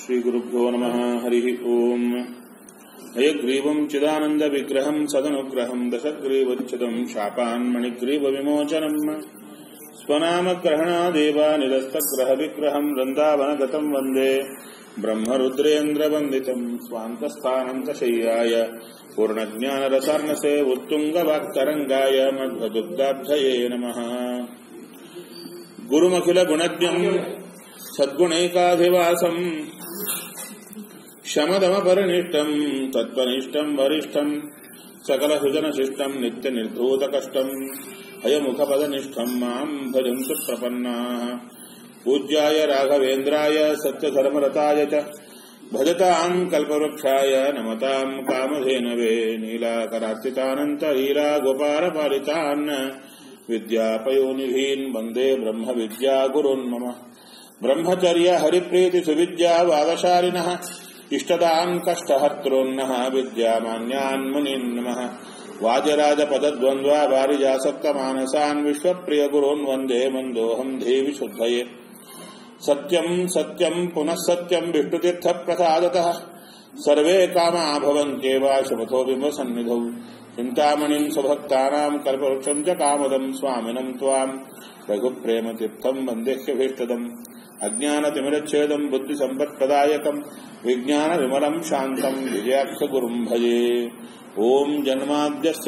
श्रीगुरुभ्यो नमः हरिः ओम् हयग्रीवम् चिदानन्दविग्रहम् सदनुग्रहम् दशग्रीवच्छिदम् शापान्मणिग्रीवविमोचनम् स्वनामग्रहणादेव निरस्तग्रहविग्रहम् वृन्दावनगतम् वन्दे ब्रह्मरुद्रेन्द्रवन्दितम् स्वान्तस्थानन्तशय्याय पूर्णज्ञानरसार्णसे उत्तुङ्गवाक्तरङ्गाय मध्वदुग्धाब्धये नमः गुरुमखिलगुणज्ञम् सद्गुणैकाधिवासम् शमदमपरिनिष्टम् तत्त्वनिष्ठम् वरिष्ठम् सकलसुजनशिष्टम् नित्यनिर्धूतकष्टम् हयमुखपदनिष्ठम् माम् भजन्तु प्रपन्नाः पूज्याय राघवेन्द्राय सत्यधर्मरताय च भजताम् कल्पवृक्षाय नमताम् कामधेनवे नीलाकरार्चितानन्तलीलागोपालपालितान् विद्यापयोनिधीन् वन्दे ब्रह्मविद्यागुरुन् मम ब्रह्मचर्य हरिप्रीतिसुविद्या वादशालिनः इष्टदाम् कष्टहर्तॄन्नः विद्यामान्यान् मुनीन् नमः वाजराजपदद्वन्द्वा वारिजासक्तमानसान् विश्वप्रियगुरून् वन्दे मन्दोऽहम् देवि शुद्धये सत्यम् सत्यम् पुनः सत्यम् विष्णुतीर्थप्रसादतः सर्वे कामा भवन्त्येव शपथो बिम्बसन्निधौ चिन्तामणिम् स्वभक्तानाम् कल्पवृक्षम् च कामदम् स्वामिनम् त्वाम् रघुप्रेमतीर्थम् वन्देह्यभीष्टदम् अज्ञानतिमिरच्छेदम् बुद्धिसम्पत्प्रदायकम् विज्ञानविमलम् शान्तम् विजयाक्षगुरुम् भजे ॐ जन्माद्यस्य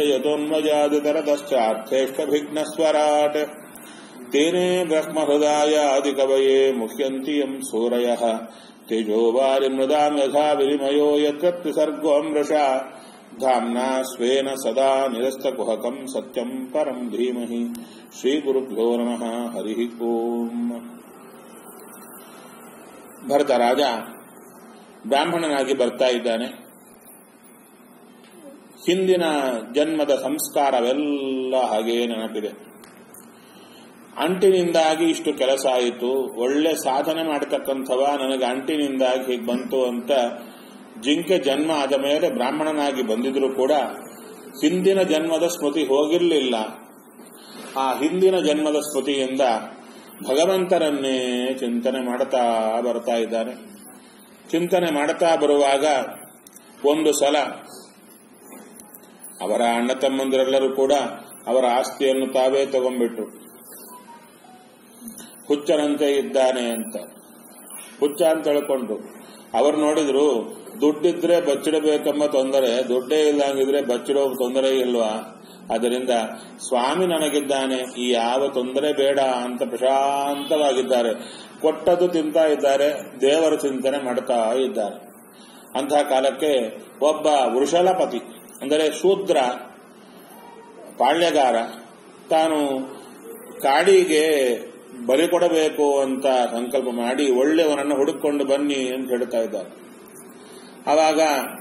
यतोन्मजादितरतश्चार्थेष्टभिघ्नस्वराट् तेने ब्रह्महृदायादिकवये मुह्यन्ति यम् सूरयः तेजोवारिमृदाम् यथा विनिमयो यत्र त्रिसर्गोऽमृषा धाम्ना स्वेन सदा निरस्तकुहकम् सत्यम् परम् धीमहि ಶ್ರೀಗುರುಭ್ಯೋ ನಮಃ ಹರಿ ಓಂ ಭರತ ರಾಜ ಬ್ರಾಹ್ಮಣನಾಗಿ ಬರ್ತಾ ಇದ್ದಾನೆ ಹಿಂದಿನ ಜನ್ಮದ ಸಂಸ್ಕಾರವೆಲ್ಲ ಹಾಗೇ ನೆನಪಿದೆ ಅಂಟಿನಿಂದಾಗಿ ಇಷ್ಟು ಕೆಲಸ ಆಯಿತು ಒಳ್ಳೆ ಸಾಧನೆ ಮಾಡತಕ್ಕಂಥವ ನನಗೆ ಅಂಟಿನಿಂದಾಗಿ ಹೀಗೆ ಬಂತು ಅಂತ ಜಿಂಕೆ ಜನ್ಮ ಆದ ಮೇಲೆ ಬ್ರಾಹ್ಮಣನಾಗಿ ಬಂದಿದ್ರು ಕೂಡ ಹಿಂದಿನ ಜನ್ಮದ ಸ್ಮೃತಿ ಹೋಗಿರಲಿಲ್ಲ ಆ ಹಿಂದಿನ ಜನ್ಮದ ಸ್ಮೃತಿಯಿಂದ ಭಗವಂತರನ್ನೇ ಚಿಂತನೆ ಮಾಡ್ತಾ ಬರ್ತಾ ಇದ್ದಾನೆ ಚಿಂತನೆ ಮಾಡ್ತಾ ಬರುವಾಗ ಒಂದು ಸಲ ಅವರ ಅಣ್ಣ ತಮ್ಮಂದಿರೆಲ್ಲರೂ ಕೂಡ ಅವರ ಆಸ್ತಿಯನ್ನು ತಾವೇ ತಗೊಂಡ್ಬಿಟ್ರು ಹುಚ್ಚನಂತೆ ಇದ್ದಾನೆ ಅಂತ ಹುಚ್ಚ ಅಂತ ಹೇಳ್ಕೊಂಡು ಅವರು ನೋಡಿದ್ರು ದುಡ್ಡಿದ್ರೆ ಬಚ್ಚಿಡಬೇಕೆಂಬ ತೊಂದರೆ ದುಡ್ಡೇ ಇಲ್ಲಂಗಿದ್ರೆ ಬಚ್ಚಿಡೋ ತೊಂದರೆ ಇಲ್ವಾ ಅದರಿಂದ ಸ್ವಾಮಿ ನನಗಿದ್ದಾನೆ ಈ ಯಾವ ತೊಂದರೆ ಬೇಡ ಅಂತ ಪ್ರಶಾಂತವಾಗಿದ್ದಾರೆ ಕೊಟ್ಟದ್ದು ತಿಂತಾ ಇದ್ದಾರೆ ದೇವರ ಚಿಂತನೆ ಮಾಡ್ತಾ ಇದ್ದಾರೆ ಅಂತಹ ಕಾಲಕ್ಕೆ ಒಬ್ಬ ವೃಷಲಪತಿ ಅಂದರೆ ಶೂದ್ರ ಪಾಳ್ಯಗಾರ ತಾನು ಕಾಡಿಗೆ ಬಲಿ ಕೊಡಬೇಕು ಅಂತ ಸಂಕಲ್ಪ ಮಾಡಿ ಒಳ್ಳೆಯವನನ್ನು ಹುಡುಕೊಂಡು ಬನ್ನಿ ಅಂತ ಹೇಳ್ತಾ ಇದ್ದಾರೆ ಆವಾಗ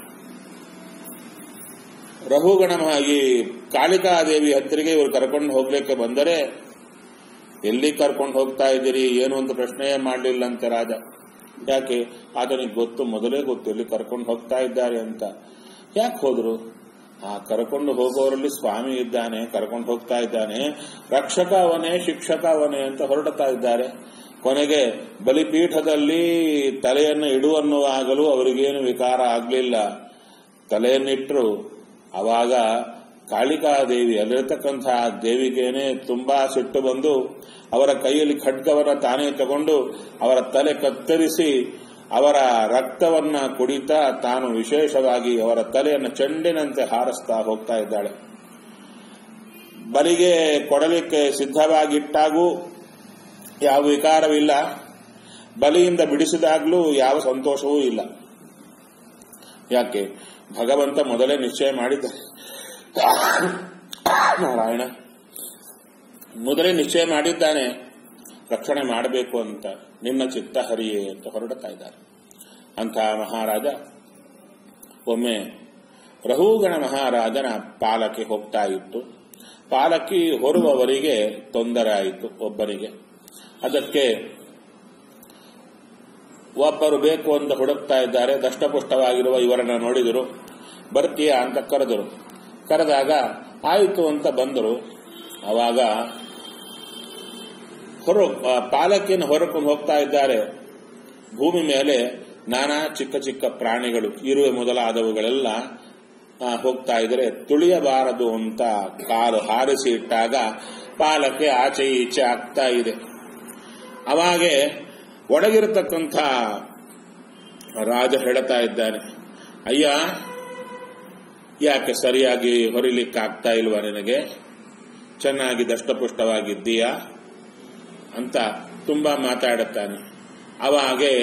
ರಘುಗಣ ಈ ಕಾಳಿಕಾದೇವಿ ಹತ್ತಿರಿಗೆ ಇವರು ಕರ್ಕೊಂಡು ಹೋಗ್ಲಿಕ್ಕೆ ಬಂದರೆ ಎಲ್ಲಿ ಕರ್ಕೊಂಡು ಹೋಗ್ತಾ ಇದ್ದೀರಿ ಏನು ಅಂತ ಪ್ರಶ್ನೆಯೇ ಮಾಡಲಿಲ್ಲ ಅಂತ ರಾಜ ಯಾಕೆ ಆತನಿಗೆ ಗೊತ್ತು ಮೊದಲೇ ಗೊತ್ತು ಎಲ್ಲಿ ಕರ್ಕೊಂಡು ಹೋಗ್ತಾ ಇದ್ದಾರೆ ಅಂತ ಯಾಕೆ ಹೋದ್ರು ಆ ಕರ್ಕೊಂಡು ಹೋಗೋರಲ್ಲಿ ಸ್ವಾಮಿ ಇದ್ದಾನೆ ಕರ್ಕೊಂಡು ಹೋಗ್ತಾ ಇದ್ದಾನೆ ರಕ್ಷಕ ಅವನೇ ಶಿಕ್ಷಕ ಅವನೇ ಅಂತ ಹೊರಡುತ್ತಾ ಇದ್ದಾರೆ ಕೊನೆಗೆ ಬಲಿಪೀಠದಲ್ಲಿ ತಲೆಯನ್ನು ಇಡುವನ್ನುವಾಗಲೂ ಅವರಿಗೇನು ವಿಕಾರ ಆಗಲಿಲ್ಲ ತಲೆಯನ್ನಿಟ್ಟರು ಅವಾಗ ಕಾಳಿಕಾದೇವಿ ಅಲ್ಲಿರತಕ್ಕಂತಹ ದೇವಿಗೇನೆ ತುಂಬಾ ಸಿಟ್ಟು ಬಂದು ಅವರ ಕೈಯಲ್ಲಿ ಖಡ್ಗವನ್ನ ತಾನೇ ತಗೊಂಡು ಅವರ ತಲೆ ಕತ್ತರಿಸಿ ಅವರ ರಕ್ತವನ್ನ ಕುಡಿತಾ ತಾನು ವಿಶೇಷವಾಗಿ ಅವರ ತಲೆಯನ್ನು ಚೆಂಡಿನಂತೆ ಹಾರಿಸ್ತಾ ಹೋಗ್ತಾ ಇದ್ದಾಳೆ ಬಲಿಗೆ ಕೊಡಲಿಕ್ಕೆ ಸಿದ್ಧವಾಗಿಟ್ಟಾಗೂ ಯಾವ ವಿಕಾರವಿಲ್ಲ ಬಲಿಯಿಂದ ಬಿಡಿಸಿದಾಗಲೂ ಯಾವ ಸಂತೋಷವೂ ಇಲ್ಲ ಯಾಕೆ ಭಗವಂತ ಮೊದಲೇ ನಿಶ್ಚಯ ಮಾಡಿದ್ದ ನಾರಾಯಣ ಮೊದಲೇ ನಿಶ್ಚಯ ಮಾಡಿದ್ದಾನೆ ರಕ್ಷಣೆ ಮಾಡಬೇಕು ಅಂತ ನಿನ್ನ ಚಿತ್ತ ಹರಿಯೇ ಅಂತ ಹೊರಡುತ್ತಾ ಇದ್ದಾರೆ ಅಂತ ಮಹಾರಾಜ ಒಮ್ಮೆ ರಹುಗಣ ಮಹಾರಾಜನ ಪಾಲಕಿ ಹೋಗ್ತಾ ಇತ್ತು ಪಾಲಕಿ ಹೊರುವವರಿಗೆ ತೊಂದರೆ ಆಯಿತು ಒಬ್ಬನಿಗೆ ಅದಕ್ಕೆ ಒಬ್ಬರು ಬೇಕು ಅಂತ ಹುಡುಕ್ತಾ ಇದ್ದಾರೆ ದಷ್ಟಪುಷ್ಟವಾಗಿರುವ ಇವರನ್ನ ನೋಡಿದರು ಬರ್ತೀಯಾ ಅಂತ ಕರೆದರು ಕರೆದಾಗ ಆಯಿತು ಅಂತ ಬಂದರು ಅವಾಗ ಹೊರ ಪಾಲಕಿಯನ್ನು ಹೊರಕೊಂಡು ಹೋಗ್ತಾ ಇದ್ದಾರೆ ಭೂಮಿ ಮೇಲೆ ನಾನಾ ಚಿಕ್ಕ ಚಿಕ್ಕ ಪ್ರಾಣಿಗಳು ಇರುವೆ ಮೊದಲಾದವುಗಳೆಲ್ಲ ಆ, ಹೋಗ್ತಾ ಇದ್ರೆ ತುಳಿಯಬಾರದು ಅಂತ ಕಾಲು ಹಾರಿಸಿ ಇಟ್ಟಾಗ ಪಾಲಕ್ಕೆ ಆಚೆ ಈಚೆ ಆಗ್ತಾ ಇದೆ ಅವಾಗೆ ಒಳಗಿರತಕ್ಕಂಥ ರಾಜ ಹೇಳ್ತಾ ಇದ್ದಾನೆ ಅಯ್ಯ ಯಾಕೆ ಸರಿಯಾಗಿ ಹೊರಿಲಿಕ್ಕೆ ಆಗ್ತಾ ಇಲ್ವಾ ನಿನಗೆ ಚೆನ್ನಾಗಿ ದಷ್ಟಪುಷ್ಟವಾಗಿದ್ದೀಯಾ ಅಂತ ತುಂಬಾ ಮಾತಾಡುತ್ತಾನೆ ಅವಾಗೆ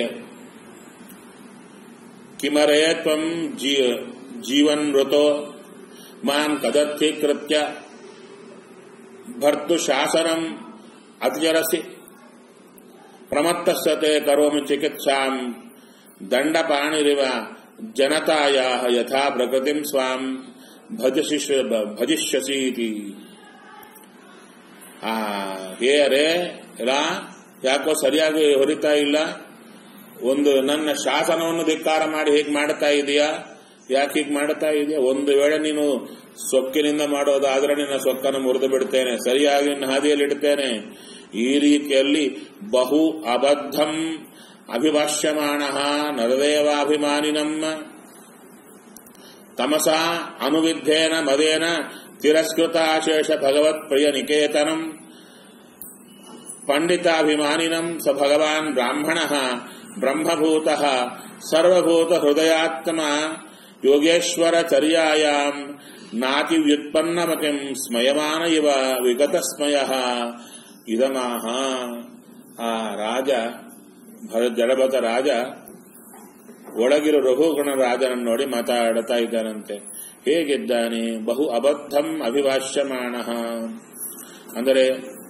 ಕಿಮರೇ ತ್ವಂ ಜೀ ಜೀವನ್ ಋತೋ ಮಾನ್ ಕದರ್ಥೀಕೃತ್ಯ ಭರ್ತು ಶಾಸನಂ ಅತಿಜರಸಿ ಪ್ರಮತ್ತಸ್ಯತೆ ಕರೋಮಿ ಚಿಕಿತ್ಸಾಂ ದಂಡಪಾಣಿರಿವ ಜನತಾಯ ಯಥಾ ಪ್ರಕೃತಿಂ ಸ್ವಾಂ ಭಜಿಷ ಭಜಿಷ್ಯಸೀತಿ ಆ ಹೇ ಅರೇ ಎಲ್ಲ ಯಾಕೋ ಸರಿಯಾಗಿ ಹೊರಿತಾ ಇಲ್ಲ ಒಂದು ನನ್ನ ಶಾಸನವನ್ನು ಧಿಕ್ಕಾರ ಮಾಡಿ ಹೇಗೆ ಮಾಡ್ತಾ ಇದೀಯಾ ಯಾಕೆ ಹೀಗೆ ಮಾಡ್ತಾ ಇದೆಯಾ ಒಂದು ವೇಳೆ ನೀನು ಸೊಕ್ಕಿನಿಂದ ಮಾಡೋದಾದ್ರೆ ನಿನ್ನ ಸೊಕ್ಕನ್ನು ಮುರಿದು ಬಿಡ್ತೇನೆ ಸರಿಯಾಗಿ ನಿನ್ನ ಹಾದಿಯಲ್ಲಿ ಇಡ್ತೇನೆ ಈ ರೀತಿಯಲ್ಲಿ ಬಹು ಅಬದ್ಧಂ ಅಭಿಭಾಷ್ಯಮಾಣ ನರದೇವಾಭಿಮಾನಿನಂ ತಮಸಾ ಅನುವಿದ್ಧೇನ ಮದೇನ ತಿರಸ್ಕೃತಾಶೇಷ ಭಗವತ್ ಪ್ರಿಯ ನಿಕೇತನಂ ಪಂಡಿತಾಭಿಮಾನಿನಂ ಸ ಭಗವಾನ್ ಬ್ರಾಹ್ಮಣ ಬ್ರಹ್ಮಭೂತ ಸರ್ವಭೂತ ಹೃದಯಾತ್ಮ ಯೋಗೇಶ್ವರ ಚರ್ಯಾಯಾಂ ನಾತಿ ವ್ಯುತ್ಪನ್ನಮತಿಂ ಸ್ಮಯಮಾನ ಇವ ವಿಗತ ಸ್ಮಯ ಇದಮಾಹ ಆ ರಾಜ ಭರ ಜಡಭತ ರಾಜ ಒಳಗಿರೋ ರಘುಗುಣ ರಾಜನನ್ನು ನೋಡಿ ಮಾತಾಡ್ತಾ ಇದ್ದಾನಂತೆ ಹೇಗಿದ್ದಾನೆ ಬಹು ಅಬದ್ಧಂ ಅಭಿಭಾಷ್ಯಮಾಣ ಅಂದರೆ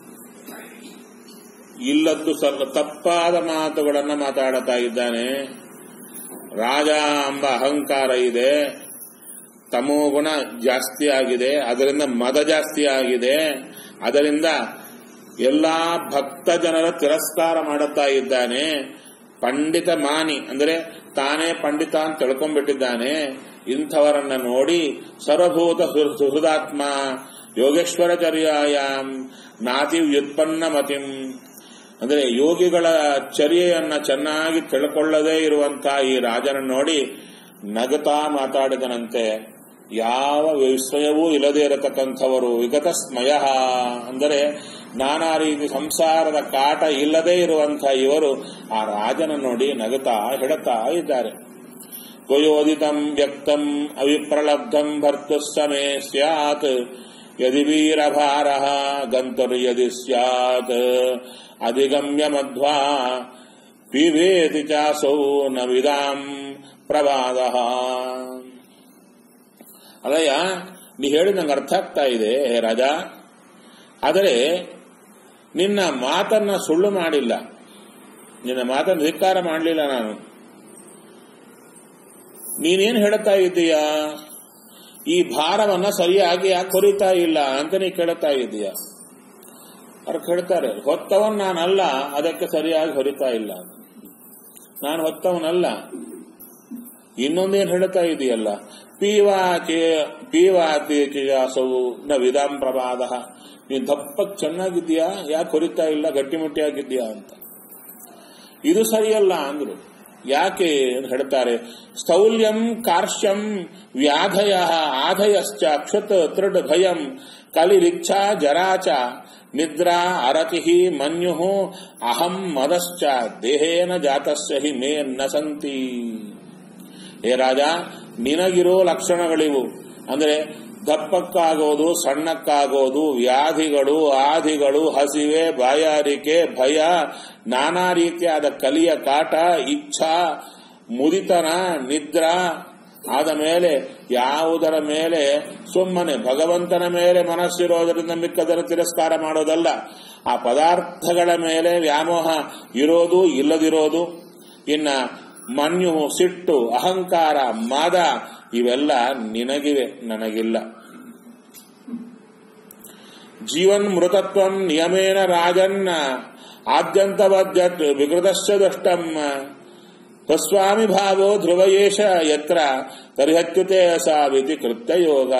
ಇಲ್ಲದ್ದು ಸ್ವಲ್ಪ ತಪ್ಪಾದ ಮಾತುಗಳನ್ನ ಮಾತಾಡುತ್ತಾ ಇದ್ದಾನೆ ರಾಜ ಎಂಬ ಅಹಂಕಾರ ಇದೆ ತಮೋಗುಣ ಜಾಸ್ತಿ ಆಗಿದೆ ಅದರಿಂದ ಮದ ಜಾಸ್ತಿ ಆಗಿದೆ ಅದರಿಂದ ಎಲ್ಲಾ ಭಕ್ತ ಜನರ ತಿರಸ್ಕಾರ ಮಾಡುತ್ತಾ ಇದ್ದಾನೆ ಪಂಡಿತ ಮಾನಿ ಅಂದರೆ ತಾನೇ ಪಂಡಿತ ಅಂತ ತಿಳ್ಕೊಂಡ್ಬಿಟ್ಟಿದ್ದಾನೆ ಇಂಥವರನ್ನ ನೋಡಿ ಸರ್ವಭೂತ ಹೃ- ಹೃದಾತ್ಮ ಯೋಗೇಶ್ವರಚರ್ಯಾಯಾಮ್ ನಾತಿ ವ್ಯುತ್ಪನ್ನ ಮತಿಂ ಅಂದರೆ ಯೋಗಿಗಳ ಚರ್ಯೆಯನ್ನ ಚೆನ್ನಾಗಿ ತಿಳ್ಕೊಳ್ಳದೇ ಇರುವಂತಹ ಈ ರಾಜನನ್ನು ನೋಡಿ ನಗತಾ ಮಾತಾಡಿದನಂತೆ ಯಾವ ವಿಸ್ಮಯವೂ ಇಲ್ಲದೆ ಇರತಕ್ಕಂಥವರು ವಿಗತ ಸ್ಮಯ ಅಂದರೆ ನಾನಾ ರೀತಿ ಸಂಸಾರದ ಕಾಟ ಇಲ್ಲದೆ ಇರುವಂತಹ ಇವರು ಆ ರಾಜನ ನೋಡಿ ನಗತಾ ಹೆಡತಾ ಇದ್ದಾರೆ ತ್ವಯೋದಿತಂ ವ್ಯಕ್ತಂ ಅವಿಪ್ರಲಬ್ಧಂ ಭರ್ತು ಸಮೇ ಸ್ಯಾತ್ ಯದಿ ವೀರಭಾರ ಗಂತುರ್ಯದಿ ಸ್ಯಾತ್ ಅಧಿಗಮ್ಯ ಮಧ್ವಾ ಪಿಬೇತಿ ಚಾಸೌ ನ ವಿದಾಂ ಪ್ರವಾದ ಅಲ್ಲಯ್ಯ ನೀ ಹೇಳಿ ನಂಗೆ ಅರ್ಥ ಆಗ್ತಾ ಇದೆ ಹೇ ರಾಜ ಆದರೆ ನಿನ್ನ ಮಾತನ್ನ ಸುಳ್ಳು ಮಾಡಿಲ್ಲ ನಿನ್ನ ಮಾತನ್ನು ಧಿಕ್ಕಾರ ಮಾಡಲಿಲ್ಲ ನಾನು ನೀನೇನು ಹೇಳ್ತಾ ಇದ್ದೀಯಾ ಈ ಭಾರವನ್ನ ಸರಿಯಾಗಿ ಯಾಕೆ ಹೊರಿತಾ ಇಲ್ಲ ಅಂತ ನೀ ಕೇಳ್ತಾ ಇದ್ದೀಯ ಅವ್ರು ಕೇಳ್ತಾರೆ ಹೊತ್ತವನ್ ನಾನಲ್ಲ ಅದಕ್ಕೆ ಸರಿಯಾಗಿ ಹೊರಿತಾ ಇಲ್ಲ ನಾನು ಹೊತ್ತವನಲ್ಲ ಇನ್ನೊಂದೇನು ಹೇಳ್ತಾ ಇದೆಯಲ್ಲ ಪೀವಾಚೆ ಪೀವಾತಿ ಕಿಯಾಸವು ನ ವಿಧಾಂ ಪ್ರಮಾದ ನೀನ್ ದಪ್ಪಕ್ ಚೆನ್ನಾಗಿದ್ದೀಯಾ ಯಾಕೆ ಹೊರಿತಾ ಇಲ್ಲ ಗಟ್ಟಿಮುಟ್ಟಿಯಾಗಿದ್ದೀಯಾ ಅಂತ ಇದು ಸರಿಯಲ್ಲ ಅಂದ್ರು ಯಾಕೆ ಅಂತ ಹೇಳ್ತಾರೆ ಸ್ಥೌಲ್ಯಂ ಕಾರ್ಶ್ಯಂ ವ್ಯಾಧಯ ಆಧಯಶ್ಚ ಕ್ಷುತ್ ತೃಡ್ ಭಯಂ ಕಲಿರಿಚ್ಛಾ ಜರಾಚ ನಿದ್ರಾ ಅರತಿ ಮನ್ಯು ಅಹಂ ಮದಶ್ಚ ದೇಹೇನ ಜಾತಸ್ಯ ಹಿ ಮೇ ನ ಸಂತಿ ಹೇ ರಾಜ ನಿನಗಿರೋ ಲಕ್ಷಣಗಳಿವು ಅಂದ್ರೆ ದಪ್ಪಕ್ಕಾಗೋದು ಸಣ್ಣಕ್ಕಾಗೋದು ವ್ಯಾಧಿಗಳು ಆದಿಗಳು ಹಸಿವೆ ಬಾಯಾರಿಕೆ ಭಯ ನಾನಾ ರೀತಿಯಾದ ಕಲಿಯ ಕಾಟ ಇಚ್ಛಾ ಮುದಿತನ ನಿದ್ರಾ ಆದ ಮೇಲೆ ಯಾವುದರ ಮೇಲೆ ಸುಮ್ಮನೆ ಭಗವಂತನ ಮೇಲೆ ಮನಸ್ಸಿರೋದರಿಂದ ಮಿಕ್ಕದರ ತಿರಸ್ಕಾರ ಮಾಡೋದಲ್ಲ ಆ ಪದಾರ್ಥಗಳ ಮೇಲೆ ವ್ಯಾಮೋಹ ಇರೋದು ಇಲ್ಲದಿರೋದು ಇನ್ನ ಮನ್ಯು ಸಿಟ್ಟು ಅಹಂಕಾರ ಮಾದ ಇವೆಲ್ಲ ನಿನಗಿವೆ ನನಗಿಲ್ಲ ಜೀವನ್ ಮೃತತ್ವಂ ನಿಯಮೇನ ರಾಜನ್ನ ಆದ್ಯಂತವದ್ಯತ್ ವಿಕೃತಶ್ಚ ದುಷ್ಟಂ ಸ್ವಸ್ವಾಮಿ ಭಾವೋ ಧ್ರುವಯೇಶ ಯತ್ರ ತರ್ಹತ್ಯುತೆ ಸಾವಿತಿ ಕೃತ್ಯ ಯೋಗ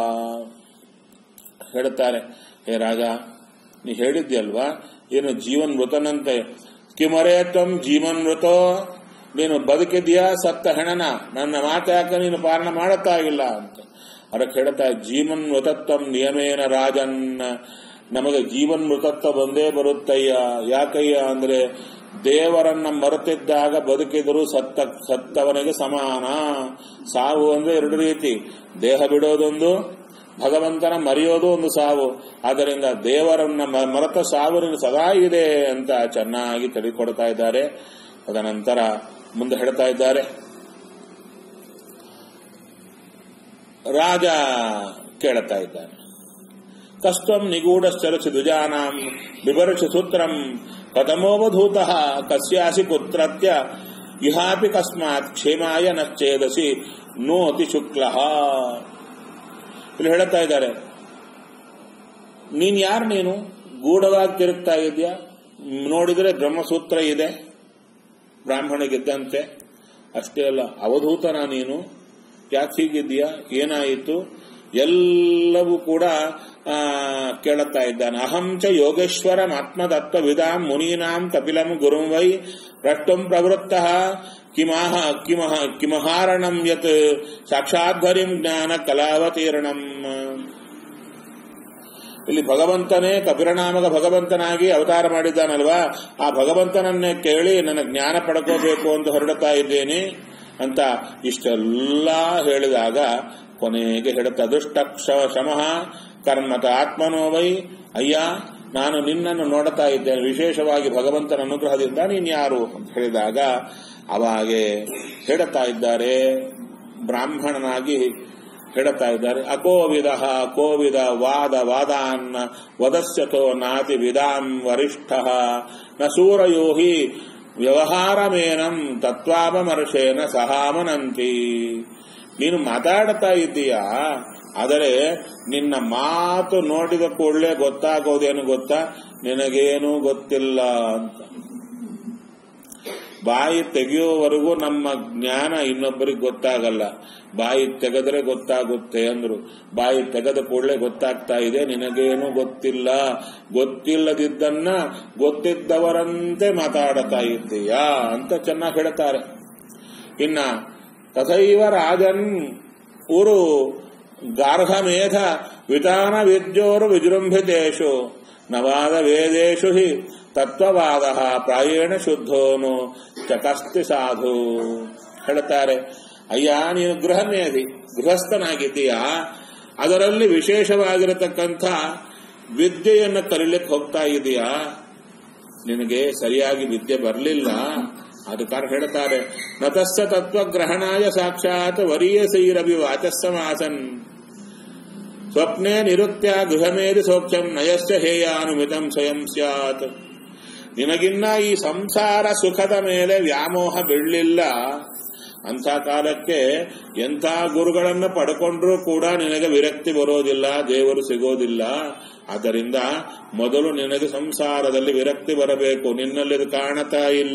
ಹೇಳ್ತಾರೆ ಹೇ ರಾಜ ನೀ ಹೇಳಿದ್ಯಲ್ವಾ ಏನು ಜೀವನ್ ಮೃತನಂತೆ ಕಿಮರೇ ತ್ವಂ ಜೀವನ್ ಮೃತೋ ನೀನು ಬದುಕಿದ್ಯಾ ಸತ್ತ ಹೆಣನ ನನ್ನ ಮಾತು ಯಾಕೆ ನೀನು ಪಾಲನ ಮಾಡುತ್ತಾ ಇಲ್ಲ ಅಂತ ಅದಕ್ಕೆ ಹೇಳ್ತಾ ಜೀವನ್ ಮೃತತ್ವಂ ನಿಯಮೇನ ರಾಜನ್ ನಮಗೆ ಜೀವನ್ ಮೃತತ್ವ ಬಂದೇ ಬರುತ್ತಯ್ಯ ಯಾಕಯ್ಯ ಅಂದ್ರೆ ದೇವರನ್ನ ಮರೆತಿದ್ದಾಗ ಬದುಕಿದರೂ ಸತ್ತ ಸತ್ತವನಿಗೆ ಸಮಾನ ಸಾವು ಅಂದ್ರೆ ಎರಡು ರೀತಿ ದೇಹ ಬಿಡೋದೊಂದು ಭಗವಂತನ ಮರೆಯೋದು ಒಂದು ಸಾವು ಆದ್ದರಿಂದ ದೇವರನ್ನ ಮ- ಮರೆತ ಸಾವು ನಿನಗೆ ಸದಾ ಇದೆ ಅಂತ ಚೆನ್ನಾಗಿ ತಿಳಿಕೊಡ್ತಾ ಇದ್ದಾರೆ ತದನಂತರ ಮುಂದೆ ಹೇಳ್ತಾ ಇದ್ದಾರೆ ರಾಜ ಕೇಳುತ್ತಾ ಇದ್ದಾನೆ ಕಸ್ತ್ವಂ ನಿಗೂಢಶ್ಚರಸಿ ದ್ವಿಜಾನಾಂ ಬಿಭರ್ಷಿ ಸೂತ್ರಂ ಕಥಮೋವಧೂತ ಕಸ್ಯಾಸಿ ಪುತ್ರತ್ಯ ಇಹಾಪಿ ಕಸ್ಮಾತ್ ಕ್ಷೇಮಾಯ ನಶ್ಚೇದಸಿ ನೋತಿ ಶುಕ್ಲ ಇಲ್ಲಿ ಹೇಳ್ತಾ ಇದ್ದಾರೆ ನೀನ್ ಯಾರು ನೀನು ಗೂಢವಾಗಿ ತಿರುಗ್ತಾ ಇದೆಯಾ ನೋಡಿದ್ರೆ ಬ್ರಹ್ಮಸೂತ್ರ ಇದೆ ಬ್ರಾಹ್ಮಣಿಗಿದ್ದಂತೆ ಅಷ್ಟೇ ಅಲ್ಲ ಅವಧೂತನ ನೀನು ಯಾಕೆ ಹೀಗಿದ್ಯಾ ಏನಾಯಿತು ಎಲ್ಲವೂ ಕೂಡ ಆ, ಕೇಳುತ್ತಾ ಇದ್ದಾನೆ ಅಹಂ ಚ ಯೋಗೇಶ್ವರಂ ಆತ್ಮದತ್ವ ವಿದಾಂ ಮುನೀನಾಂ ಕಪಿಲಂ ಗುರುಂ ವೈ ರಷ್ಟಂ ಪ್ರವೃತ್ತ ಕಿಮಹ ಕಿಮಹ ಕಿಮಹಾರಣಂ ಯತ್ ಸಾಕ್ಷಾದ್ಧರಿಂ ಜ್ಞಾನ ಕಲಾವತೀರ್ಣಂ ಇಲ್ಲಿ ಭಗವಂತನೇ ಕಪಿರನಾಮಕ ಭಗವಂತನಾಗಿ ಅವತಾರ ಮಾಡಿದ್ದಾನಲ್ವಾ ಆ ಭಗವಂತನನ್ನೇ ಕೇಳಿ ನನ್ನ ಜ್ಞಾನ ಪಡ್ಕೋಬೇಕು ಅಂತ ಹೊರಡುತ್ತಾ ಇದ್ದೇನೆ ಅಂತ ಇಷ್ಟೆಲ್ಲ ಹೇಳಿದಾಗ ಕೊನೆಗೆ ಹೇಳುತ್ತ ದುಷ್ಟಕ್ಷ ಶಮಃ ಕರ್ಮತ ಆತ್ಮನೋ ವೈ ಅಯ್ಯ ನಾನು ನಿನ್ನನ್ನು ನೋಡುತ್ತಾ ಇದ್ದೇನೆ ವಿಶೇಷವಾಗಿ ಭಗವಂತನ ಅನುಗ್ರಹದಿಂದ ನೀನ್ ಯಾರು ಅಂತ ಹೇಳಿದಾಗ ಅವಾಗೆ ಹೇಳುತ್ತಾ ಇದ್ದಾರೆ ಬ್ರಾಹ್ಮಣನಾಗಿ ಹೇಳುತ್ತಾ ಇದ್ದಾರೆ ಅಕೋವಿದ ಕೋವಿದ ವಾದ ವಾದಾನ್ ವದಸ್ಯತೋ ನಾತಿ ವಿದಾಂ ವರಿಷ್ಠ ನ ಸೂರಯೋ ಹಿ ವ್ಯವಹಾರಮೇನಂ ತತ್ವಾಪಮರ್ಶೇನ ಸಹಾಮನಂತಿ ನೀನು ಮಾತಾಡ್ತಾ ಇದ್ದೀಯಾ ಆದರೆ ನಿನ್ನ ಮಾತು ನೋಡಿದ ಕೂಡಲೇ ಗೊತ್ತಾಗೋದೇನು ಗೊತ್ತಾ ನಿನಗೇನೂ ಗೊತ್ತಿಲ್ಲ ಅಂತ ಬಾಯಿ ತೆಗೆಯುವವರೆಗೂ ನಮ್ಮ ಜ್ಞಾನ ಇನ್ನೊಬ್ಬರಿಗೆ ಗೊತ್ತಾಗಲ್ಲ ಬಾಯಿ ತೆಗೆದ್ರೆ ಗೊತ್ತಾಗುತ್ತೆ ಅಂದ್ರು ಬಾಯಿ ತೆಗೆದ ಕೂಡಲೇ ಗೊತ್ತಾಗ್ತಾ ಇದೆ ನಿನಗೇನು ಗೊತ್ತಿಲ್ಲ ಗೊತ್ತಿಲ್ಲದಿದ್ದನ್ನ ಗೊತ್ತಿದ್ದವರಂತೆ ಮಾತಾಡ್ತಾ ಇದ್ದೀಯಾ ಅಂತ ಚೆನ್ನಾಗಿ ಹೇಳ್ತಾರೆ ಇನ್ನ ತಥೈವ ರಾಜನ್ ಊರು ಗಾರ್ಹಮೇಧ ವಿಧಾನ ವಿದ್ಯೋರು ವಿಜೃಂಭಿತೇಷು ನವಾದ ವೇದೇಶು ಹಿ ತತ್ವವಾದ ಪ್ರಾಯೇಣ ಶುದ್ಧೋನು ಚಕಸ್ತಿ ಸಾಧು ಹೇಳ್ತಾರೆ ಅಯ್ಯ ನೀನು ಗೃಹಮೇಧಿ ಗೃಹಸ್ಥನಾಗಿದ್ದೀಯಾ ಅದರಲ್ಲಿ ವಿಶೇಷವಾಗಿರತಕ್ಕಂಥ ವಿದ್ಯೆಯನ್ನು ಕಲಿಲಿಕ್ಕೆ ಹೋಗ್ತಾ ಇದೆಯಾ ನಿನಗೆ ಸರಿಯಾಗಿ ವಿದ್ಯೆ ಬರಲಿಲ್ಲ ಅದಕ್ಕಾರ ಹೇಳ್ತಾರೆ ನತಸ್ಸ ತತ್ವಗ್ರಹಣಾಯ ಸಾಕ್ಷಾತ್ ವರೀಯಸೈರಭಿ ವಾಚಸ್ಸಮಾಸನ್ ಸ್ವಪ್ನೆ ನಿರುತ್ಯ ಗೃಹಮೇರಿ ಸೌಖ್ಯಂ ನಯಶ್ಚ ಹೇಯಾನುಮಿತಂ ಸ್ವಯಂ ಸ್ಯಾತ್ ನಿನಗಿನ್ನ ಈ ಸಂಸಾರ ಸುಖದ ಮೇಲೆ ವ್ಯಾಮೋಹ ಬೀಳಲಿಲ್ಲ ಅಂಥ ಕಾಲಕ್ಕೆ ಎಂಥ ಗುರುಗಳನ್ನ ಪಡ್ಕೊಂಡ್ರೂ ಕೂಡ ನಿನಗೆ ವಿರಕ್ತಿ ಬರೋದಿಲ್ಲ ದೇವರು ಸಿಗೋದಿಲ್ಲ ಆದ್ದರಿಂದ ಮೊದಲು ನಿನಗೆ ಸಂಸಾರದಲ್ಲಿ ವಿರಕ್ತಿ ಬರಬೇಕು ನಿನ್ನಲ್ಲಿ ಅದು ಕಾಣತಾ ಇಲ್ಲ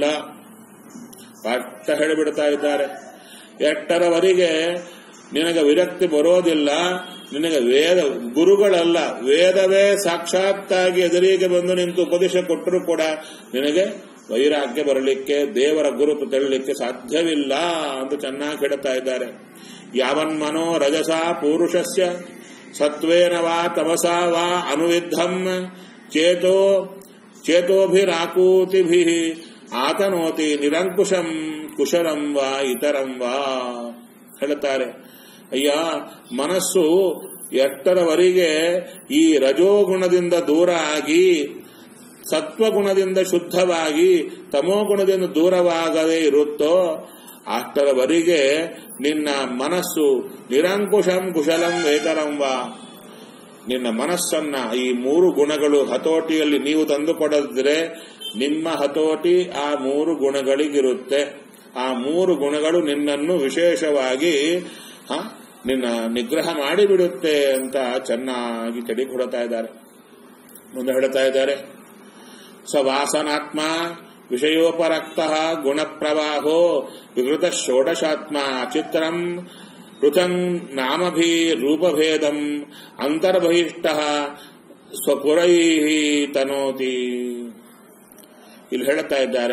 ಪಟ್ಟ ಹೇಳಿಬಿಡ್ತಾ ಇದ್ದಾರೆ ಎಟ್ಟರವರೆಗೆ ನಿನಗೆ ವಿರಕ್ತಿ ಬರೋದಿಲ್ಲ ನಿನಗೆ ವೇದ ಗುರುಗಳಲ್ಲ ವೇದವೇ ಸಾಕ್ಷಾತ್ತಾಗಿ ಎದುರಿಗೆ ಬಂದು ನಿಂತು ಉಪದೇಶ ಕೊಟ್ಟರೂ ಕೂಡ ನಿನಗೆ ವೈರಾಗ್ಯ ಬರಲಿಕ್ಕೆ ದೇವರ ಗುರುತು ತೆರಳಲಿಕ್ಕೆ ಸಾಧ್ಯವಿಲ್ಲ ಅಂತ ಚೆನ್ನಾಗಿ ಹೇಳ್ತಾ ಇದ್ದಾರೆ ಯಾವನ್ಮನೋ ರಜಸ ಪೂರುಷಸ್ಯ ಸತ್ವೇನ ವಾ ತಮಸಾ ವಾ ಅನುವಿದ್ಧಂ ಚೇತೋ ಚೇತೋಭಿರಾಕೂತಿಭಿ ಆತನೋತಿ ನಿರಂಕುಶಂ ಕುಶಲಂ ವಾ ಇತರಂ ವಾ ಹೇಳ್ತಾರೆ ಅಯ್ಯ ಮನಸ್ಸು ಎಷ್ಟರವರೆಗೆ ಈ ರಜೋಗುಣದಿಂದ ದೂರ ಆಗಿ ಸತ್ವಗುಣದಿಂದ ಶುದ್ಧವಾಗಿ ತಮೋಗುಣದಿಂದ ದೂರವಾಗದೇ ಇರುತ್ತೋ ಅಷ್ಟರವರೆಗೆ ನಿನ್ನ ಮನಸ್ಸು ನಿರಂಕುಶಂ ಕುಶಲಂ ವೇತರಂ ವಾ ನಿನ್ನ ಮನಸ್ಸನ್ನ ಈ ಮೂರು ಗುಣಗಳು ಹತೋಟಿಯಲ್ಲಿ ನೀವು ತಂದುಕೊಡದಿದ್ರೆ ನಿಮ್ಮ ಹತೋಟಿ ಆ ಮೂರು ಗುಣಗಳಿಗಿರುತ್ತೆ ಆ ಮೂರು ಗುಣಗಳು ನಿನ್ನನ್ನು ವಿಶೇಷವಾಗಿ ಹ, ನಿನ್ನ ನಿಗ್ರಹ ಮಾಡಿಬಿಡುತ್ತೆ ಅಂತ ಚೆನ್ನಾಗಿ ಕೊಡ್ತಾ ಇದ್ದಾರೆ ಮುಂದೆ ಹೇಳ್ತಾ ಇದ್ದಾರೆ ಸವಾಸನಾತ್ಮ ವಿಷಯೋಪರಕ್ತ ಗುಣಪ್ರವಾಹೋ ವಿಕೃತ ಷೋಡಶಾತ್ಮ ಚಿತ್ರಂ ಪೃಥಂಗ್ ನಾಮಭಿ ರೂಪಭೇದಂ ಅಂತರ್ಬಹಿಷ್ಟ ಸ್ವಪುರೈ ತನೋತಿ ಇಲ್ಲಿ ಹೇಳುತ್ತಾ ಇದ್ದಾರೆ